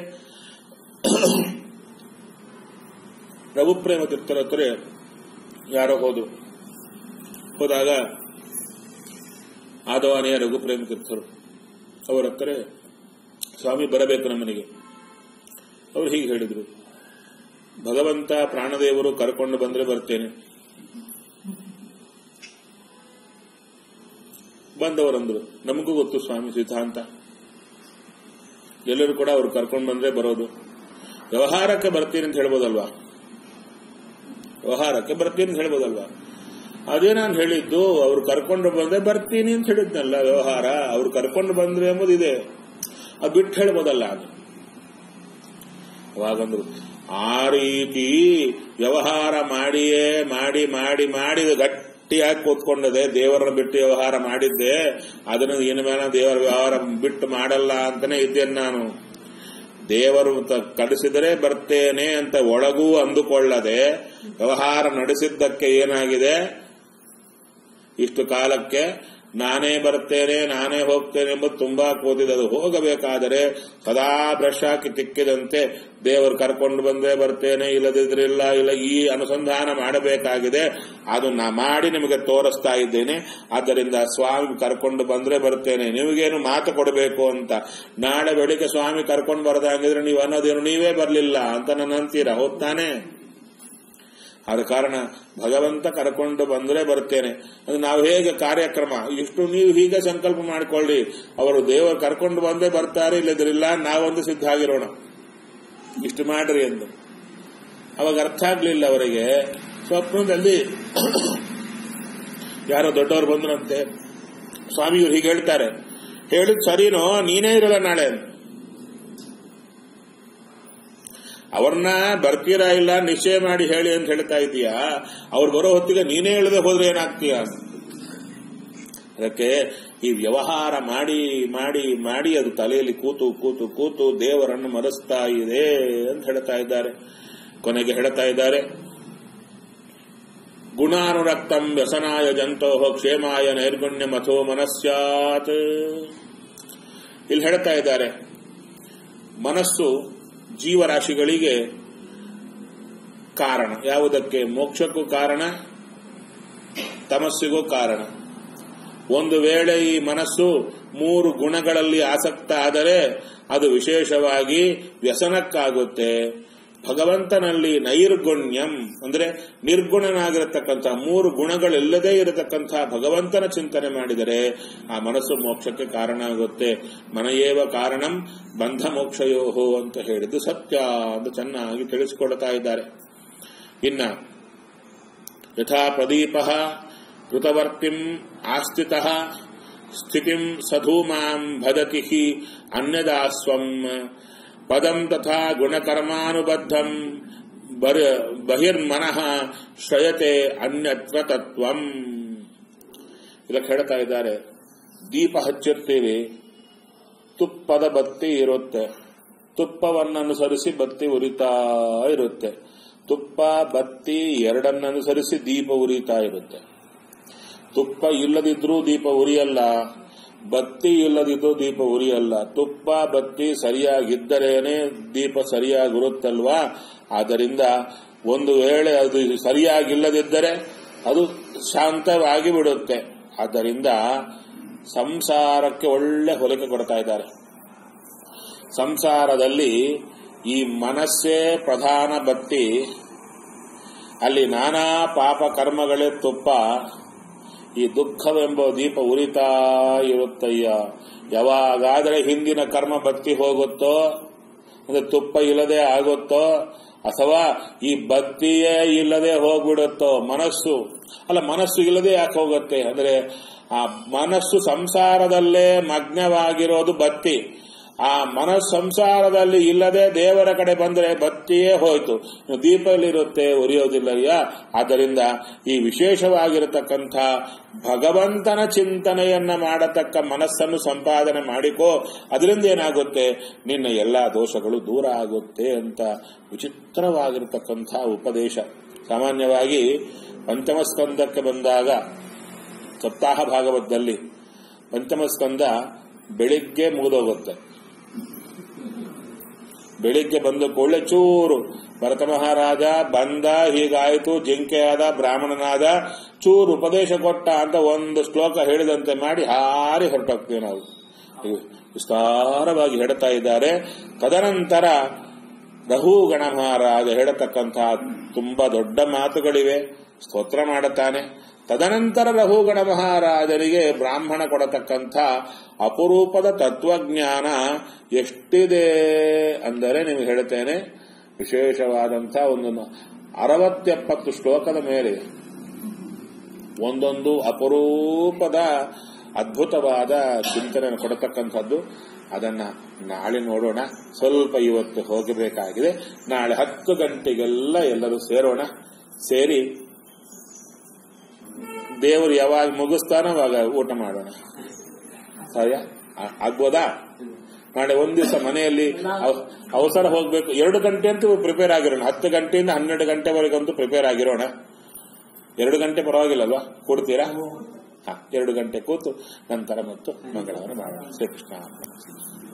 ರಘುಪ್ರೇಮ ತೀರ್ಥರ ಹತ್ರ ಯಾರೋ ಹೋದು ಹೋದಾಗ ಆದವಾನೆಯ ರಘುಪ್ರೇಮ ತೀರ್ಥರು ಅವರ ಹತ್ರ ಸ್ವಾಮಿ ಬರಬೇಕು ನಮ್ಮನಿಗೆ ಅವರು ಹೀಗೆ ಹೇಳಿದ್ರು ಭಗವಂತ ಪ್ರಾಣದೇವರು ಕರ್ಕೊಂಡು ಬಂದ್ರೆ ಬರ್ತೇನೆ ಬಂದವರಂದ್ರು ನಮಗೂ ಗೊತ್ತು ಸ್ವಾಮಿ ಸಿದ್ಧಾಂತ ಎಲ್ಲರೂ ಕೂಡ ಅವ್ರು ಕರ್ಕೊಂಡು ಬಂದ್ರೆ ಬರೋದು ವ್ಯವಹಾರಕ್ಕೆ ಬರ್ತೀನಿ ಅಂತ ಹೇಳ್ಬೋದಲ್ವಾ ವ್ಯವಹಾರಕ್ಕೆ ಬರ್ತೀನಿ ಅಂತ ಹೇಳ್ಬೋದಲ್ವಾ ಅದೇ ನಾನು ಹೇಳಿದ್ದು ಅವ್ರು ಕರ್ಕೊಂಡು ಬಂದ್ರೆ ಬರ್ತೀನಿ ಅಂತ ಹೇಳಿದ್ನಲ್ಲ ವ್ಯವಹಾರ ಅವ್ರು ಕರ್ಕೊಂಡು ಬಂದ್ರೆ ಎಂಬುದು ಇದೆ ಅದು ಬಿಟ್ಟು ಹೇಳ್ಬೋದಲ್ಲ ಅದು ಅವಾಗಂದ್ರು ಆ ರೀತಿ ವ್ಯವಹಾರ ಮಾಡಿಯೇ ಮಾಡಿ ಮಾಡಿ ಮಾಡಿ ಗಟ್ಟಿಯಾಗಿ ಕೂತ್ಕೊಂಡದೆ ದೇವರನ್ನ ಬಿಟ್ಟು ವ್ಯವಹಾರ ಮಾಡಿದ್ದೆ ಅದನ್ನು ಇನ್ನು ಮೇಲೆ ದೇವರ ವ್ಯವಹಾರ ಬಿಟ್ಟು ಮಾಡಲ್ಲ ಅಂತಾನೆ ಇದ್ದೇನೆ ನಾನು ದೇವರು ತ- ಕಳಿಸಿದರೆ ಬರ್ತೇನೆ ಅಂತ ಒಳಗೂ ಅಂದುಕೊಳ್ಳದೆ ವ್ಯವಹಾರ ನಡೆಸಿದ್ದಕ್ಕೆ ಏನಾಗಿದೆ ಇಷ್ಟು ಕಾಲಕ್ಕೆ ನಾನೇ ಬರ್ತೇನೆ ನಾನೇ ಹೋಗ್ತೇನೆ ಎಂಬುದು ತುಂಬಾ ಕೂತಿದೆ ಅದು ಹೋಗಬೇಕಾದರೆ ಸದಾ ಬ್ರಷ್ ಹಾಕಿ ತಿಕ್ಕಿದಂತೆ ದೇವರು ಕರ್ಕೊಂಡು ಬಂದ್ರೆ ಬರ್ತೇನೆ ಇಲ್ಲದಿದ್ರಿಲ್ಲ ಇಲ್ಲ ಈ ಅನುಸಂಧಾನ ಮಾಡಬೇಕಾಗಿದೆ ಅದು ನಾ ಮಾಡಿ ನಿಮಗೆ ತೋರಿಸ್ತಾ ಇದ್ದೇನೆ ಆದ್ದರಿಂದ ಸ್ವಾಮಿ ಕರ್ಕೊಂಡು ಬಂದ್ರೆ ಬರ್ತೇನೆ ನಿಮಗೇನು ಮಾತು ಕೊಡಬೇಕು ಅಂತ ನಾಳೆ ಬೆಳಿಗ್ಗೆ ಸ್ವಾಮಿ ಕರ್ಕೊಂಡು ಬರದಾಗಿದ್ರೆ ನೀವು ಅನ್ನೋದೇನು ನೀವೇ ಬರಲಿಲ್ಲ ಅಂತ ನನ್ನ ಅಂತೀರಾ ಹೋಗ್ತಾನೆ ಆದ ಕಾರಣ ಭಗವಂತ ಕರ್ಕೊಂಡು ಬಂದ್ರೆ ಬರ್ತೇನೆ ಅದು ನಾವು ಹೇಗೆ ಕಾರ್ಯಕ್ರಮ ಇಷ್ಟು ನೀವು ಹೀಗೆ ಸಂಕಲ್ಪ ಮಾಡಿಕೊಳ್ಳಿ ಅವರು ದೇವರು ಕರ್ಕೊಂಡು ಬಂದೇ ಬರ್ತಾರೆ ಇಲ್ಲದ್ರಿಲ್ಲ ನಾವೊಂದು ಸಿದ್ಧ ಆಗಿರೋಣ ಇಷ್ಟು ಮಾಡ್ರಿ ಎಂದು ಅವಾಗ ಅರ್ಥ ಆಗ್ಲಿಲ್ಲ ಅವರಿಗೆ ಸ್ವಪ್ನದಲ್ಲಿ ಯಾರೋ ದೊಡ್ಡವರು ಬಂದ್ರಂತೆ ಸ್ವಾಮಿಯವರು ಹೀಗೆ ಹೇಳ್ತಾರೆ ಹೇಳಿದ್ ಸರಿನೋ ನೀನೇ ಇರಲ್ಲ ನಾಳೆ ಅಂತ. ಅವ್ರನ್ನ ಬರ್ತೀರಾ ಇಲ್ಲ ನಿಶ್ಚಯ ಮಾಡಿ ಹೇಳಿ ಅಂತ ಹೇಳ್ತಾ ಇದೀಯಾ ಅವ್ರು ಬರೋ ಹೊತ್ತಿಗೆ ನೀನೇ ಹೇಳದೆ ಹೋದ್ರೆ ಏನಾಗ್ತೀಯ ಅದಕ್ಕೆ ಈ ವ್ಯವಹಾರ ಮಾಡಿ ಮಾಡಿ ಮಾಡಿ ಅದು ತಲೆಯಲ್ಲಿ ಕೂತು ಕೂತು ಕೂತು ದೇವರನ್ನು ಮರೆಸ್ತಾ ಇದೆ ಅಂತ ಹೇಳ್ತಾ ಇದ್ದಾರೆ ಕೊನೆಗೆ ಹೇಳ್ತಾ ಇದ್ದಾರೆ ಗುಣಾನುರಕ್ತಂ ವ್ಯಸನಾಯ ಜಂತೋ ಕ್ಷೇಮಾಯ ನೈರ್ಗುಣ್ಯ ಮಥೋ ಮನಸ್ಯಾತ್ ಇಲ್ಲಿ ಹೇಳ್ತಾ ಇದ್ದಾರೆ ಮನಸ್ಸು ಜೀವರಾಶಿಗಳಿಗೆ ಕಾರಣ ಯಾವುದಕ್ಕೆ ಮೋಕ್ಷಕ್ಕೂ ಕಾರಣ ತಮಸ್ಸಿಗೂ ಕಾರಣ ಒಂದು ವೇಳೆ ಈ ಮನಸ್ಸು ಮೂರು ಗುಣಗಳಲ್ಲಿ ಆಸಕ್ತ ಆದರೆ ಅದು ವಿಶೇಷವಾಗಿ ವ್ಯಸನಕ್ಕಾಗುತ್ತೆ ಭಗವಂತನಲ್ಲಿ ನೈರ್ಗುಣ್ಯಂ ಅಂದ್ರೆ ನಿರ್ಗುಣನಾಗಿರತಕ್ಕಂಥ ಮೂರು ಗುಣಗಳಿಲ್ಲದೇ ಇರತಕ್ಕಂಥ ಭಗವಂತನ ಚಿಂತನೆ ಮಾಡಿದರೆ ಆ ಮನಸ್ಸು ಮೋಕ್ಷಕ್ಕೆ ಕಾರಣ ಆಗುತ್ತೆ ಮನಯೇವ ಕಾರಣಂ ಬಂಧ ಮೋಕ್ಷಯೋಹೋ ಅಂತ ಹೇಳಿದ್ದು ಸತ್ಯ ಅಂತ ಚೆನ್ನಾಗಿ ತಿಳಿಸಿಕೊಡ್ತಾ ಇದ್ದಾರೆ ಇನ್ನ ಯಥಾ ಪ್ರದೀಪ ಋತವರ್ತಿಂ ಆಸ್ಥಿತ ಸ್ಥಿತಿಂ ಸಧೂಮಾಂ ಭದತಿ ಹಿ ಅನ್ಯದಾಸ್ವಂ ಪದಂ ತಥಾ ಗುಣಕರ್ಮಾನುಬದ್ಧಂ ಬರ್- ಬಹಿರ್ಮನಃ ಶ್ರಯತೆ ಅನ್ಯತ್ರ ತತ್ವಂ ಇದಕ್ಕೆ ಹೇಳ್ತಾ ಇದ್ದಾರೆ ದೀಪ ಹಚ್ಚಿರ್ತೀವಿ ತುಪ್ಪದ ಬತ್ತಿ ಇರುತ್ತೆ ತುಪ್ಪವನ್ನನುಸರಿಸಿ ಬತ್ತಿ ಉರಿತಾ ಇರುತ್ತೆ ತುಪ್ಪ ಬತ್ತಿ ಎರಡನ್ನನುಸರಿಸಿ ದೀಪ ಉರಿತಾ ಇರುತ್ತೆ ತುಪ್ಪ ಇಲ್ಲದಿದ್ರೂ ದೀಪ ಉರಿಯಲ್ಲ ಬತ್ತಿ ಇಲ್ಲದಿದ್ರೂ ದೀಪ ಉರಿಯಲ್ಲ ತುಪ್ಪ ಬತ್ತಿ ಸರಿಯಾಗಿದ್ದರೇನೆ ದೀಪ ಸರಿಯಾಗಿರುತ್ತಲ್ವಾ ಆದ್ದರಿಂದ ಒಂದು ವೇಳೆ ಅದು ಸರಿಯಾಗಿಲ್ಲದಿದ್ದರೆ ಅದು ಶಾಂತವಾಗಿ ಬಿಡುತ್ತೆ ಆದ್ದರಿಂದ ಸಂಸಾರಕ್ಕೆ ಒಳ್ಳೆ ಹೋಲಿಕೆ ಕೊಡ್ತಾ ಇದ್ದಾರೆ ಸಂಸಾರದಲ್ಲಿ ಈ ಮನಸ್ಸೇ ಪ್ರಧಾನ ಬತ್ತಿ ಅಲ್ಲಿ ನಾನಾ ಪಾಪ ಕರ್ಮಗಳೇ ತುಪ್ಪ ಈ ದುಃಖವೆಂಬ ದೀಪ ಉರಿತಾ ಇರುತ್ತಯ್ಯ ಯಾವಾಗಾದರೆ ಹಿಂದಿನ ಕರ್ಮ ಬತ್ತಿ ಹೋಗುತ್ತೋ ಅಂದ್ರೆ ತುಪ್ಪ ಇಲ್ಲದೆ ಆಗುತ್ತೋ ಅಥವಾ ಈ ಬತ್ತಿಯೇ ಇಲ್ಲದೆ ಹೋಗ್ಬಿಡುತ್ತೋ ಮನಸ್ಸು ಅಲ್ಲ ಮನಸ್ಸು ಇಲ್ಲದೆ ಯಾಕೆ ಹೋಗುತ್ತೆ ಅಂದ್ರೆ ಆ ಮನಸ್ಸು ಸಂಸಾರದಲ್ಲೇ ಮಗ್ನವಾಗಿರೋದು ಬತ್ತಿ ಆ ಮನಸ್ ಸಂಸಾರದಲ್ಲಿ ಇಲ್ಲದೆ ದೇವರ ಕಡೆ ಬಂದರೆ ಬತ್ತಿಯೇ ಹೋಯ್ತು ಇನ್ನು ದೀಪದಲ್ಲಿರುತ್ತೆ ಉರಿಯೋದಿಲ್ಲಯ್ಯ ಆದ್ದರಿಂದ ಈ ವಿಶೇಷವಾಗಿರತಕ್ಕಂಥ ಭಗವಂತನ ಚಿಂತನೆಯನ್ನ ಮಾಡತಕ್ಕ ಮನಸ್ಸನ್ನು ಸಂಪಾದನೆ ಮಾಡಿಕೋ ಅದರಿಂದ ಏನಾಗುತ್ತೆ ನಿನ್ನ ಎಲ್ಲಾ ದೋಷಗಳು ದೂರ ಆಗುತ್ತೆ ಅಂತ ವಿಚಿತ್ರವಾಗಿರತಕ್ಕಂಥ ಉಪದೇಶ ಸಾಮಾನ್ಯವಾಗಿ ಪಂಚಮ ಸ್ಕಂದಕ್ಕೆ ಬಂದಾಗ ಸಪ್ತಾಹ ಭಾಗವತದಲ್ಲಿ ಪಂಚಮ ಸ್ಕಂದ ಬೆಳಿಗ್ಗೆ ಮುಗಿದೋಗುತ್ತೆ ಬೆಳಿಗ್ಗೆ ಬಂದ ಕೂಡಲೇ ಚೂರು ಭರತ ಮಹಾರಾಜ ಬಂದ ಹೀಗಾಯಿತು ಜಿಂಕೆಯಾದ ಬ್ರಾಹ್ಮಣನಾದ ಚೂರು ಉಪದೇಶ ಕೊಟ್ಟ ಅಂತ ಒಂದು ಶ್ಲೋಕ ಹೇಳಿದಂತೆ ಮಾಡಿ ಹಾರಿ ಹೊರಟೋಗ್ತೀವಿ ನಾವು ಇದು ವಿಸ್ತಾರವಾಗಿ ಹೇಳ್ತಾ ಇದ್ದಾರೆ ತದನಂತರ ರಘುಗಣ ಮಹಾರಾಜ ಹೇಳತಕ್ಕಂತಹ ತುಂಬಾ ದೊಡ್ಡ ಮಾತುಗಳಿವೆ ಸ್ತೋತ್ರ ಮಾಡುತ್ತಾನೆ ತದನಂತರ ರಘುಗಣ ಮಹಾರಾಜರಿಗೆ ಬ್ರಾಹ್ಮಣ ಕೊಡತಕ್ಕಂಥ ಅಪರೂಪದ ತತ್ವಜ್ಞಾನ ಎಷ್ಟಿದೆ ಅಂದರೆ ನಿಮಗೆ ಹೇಳ್ತೇನೆ ವಿಶೇಷವಾದಂಥ ಒಂದು ಅರವತ್ತೆಪ್ಪತ್ತು ಶ್ಲೋಕದ ಮೇಲೆ ಒಂದೊಂದು ಅಪರೂಪದ ಅದ್ಭುತವಾದ ಚಿಂತನೆ ಕೊಡತಕ್ಕಂಥದ್ದು ಅದನ್ನ ನಾಳೆ ನೋಡೋಣ ಸ್ವಲ್ಪ ಇವತ್ತು ಹೋಗಬೇಕಾಗಿದೆ ನಾಳೆ ಹತ್ತು ಗಂಟೆಗೆಲ್ಲ ಎಲ್ಲರೂ ಸೇರೋಣ ಸೇರಿ ದೇವರು ಯಾವಾಗ ಮುಗಿಸ್ತಾನೋ ಅವಾಗ ಊಟ ಮಾಡೋಣ ಸರಿಯಾ ಆ- ಆಗ್ಬೋದಾ ನಾಳೆ ಒಂದ್ ದಿವಸ ಮನೆಯಲ್ಲಿ ಅವ- ಅವಸರ ಹೋಗ್ಬೇಕು ಎರಡು ಗಂಟೆ ಅಂತೂ ಪ್ರಿಪೇರ್ ಆಗಿರೋಣ ಹತ್ತು ಗಂಟೆಯಿಂದ ಹನ್ನೆರಡು ಗಂಟೆವರೆಗಂತೂ ಪ್ರಿಪೇರ್ ಆಗಿರೋಣ ಎರಡು ಗಂಟೆ ಪರವಾಗಿಲ್ಲಲ್ವಾ ಕೊಡ್ತೀರಾ ಹಾ ಎರಡು ಗಂಟೆ ಕೂತು ನಂತರ ಮತ್ತು ಮಂಗಳವಾರ ಮಾಡೋಣ ಶ್ರೀಕೃಷ್ಣ